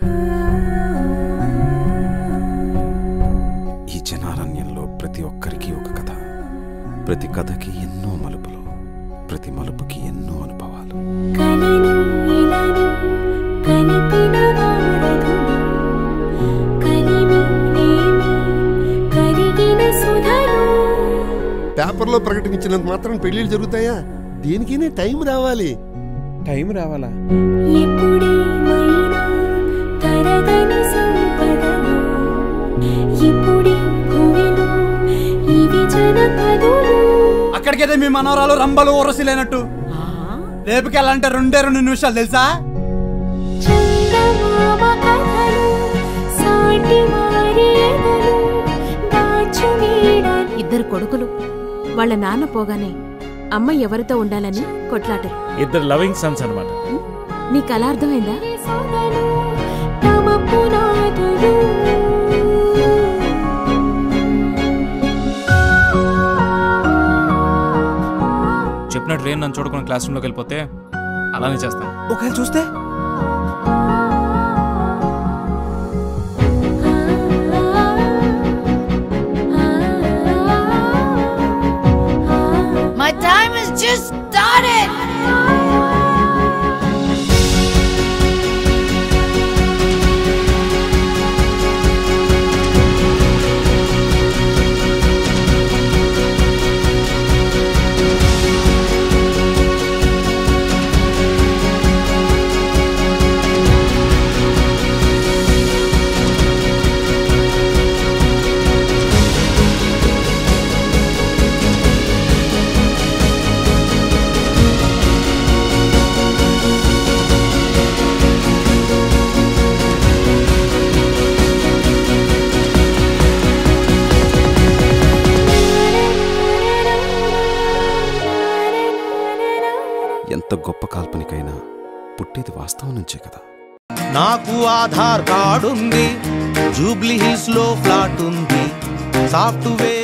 ఈ జనారణ్యంలో ప్రతి ఒక్కరికి ఒక కథ ప్రతి కథకి ఎన్నో మలుపులు ప్రతి మలుపుకి ఎన్నో అనుభవాలు కలని ఇలని కనిపిన వారధుడు కలిమి నేమి కరిగిన సుధలు పేపర్లో ప్రకటించినంత మాత్రం పెళ్లిళ్ళు జరుగుతాయా దేనికైనా టైం రావాలి టైం రావాలా ఎప్పుడేమైనా తరగని సంపదలు ఇప్పుడే భూమిలో ఇవి జనపదులు అక్కడికైతే మీ మనవరాలు రంబలు ఊరసిలేనట్టు రేపుకెళ్ళాలంటే రెండే రెండు నిమిషాలు తెలుసా చందమామ కథలు సాటి వారి ఎదలు దాచు నీడలు ఇద్దరు కొడుకులు వాళ్ళ నాన్న పోగానే అమ్మ ఎవరితో ఉండాలని కొట్లాటరు ఇద్దరు లవింగ్ సన్స్ అనమాట నీకు అలా అర్థమైందా సొగలు తమ పునాదులు చెప్పినట్టు రేణు నన్ను చూడకుండా క్లాస్ రూమ్లోకి వెళ్ళిపోతే అలానే చేస్తాను ఒకవేళ చూస్తే My time has just started! ఎంత గొప్ప కాల్పనికైనా పుట్టేది వాస్తవం నుంచే కదా నాకు ఆధార్ కార్డ్ ఉంది జూబ్లీ హిల్స్ లో ఫ్లాట్ ఉంది సాఫ్ట్వేర్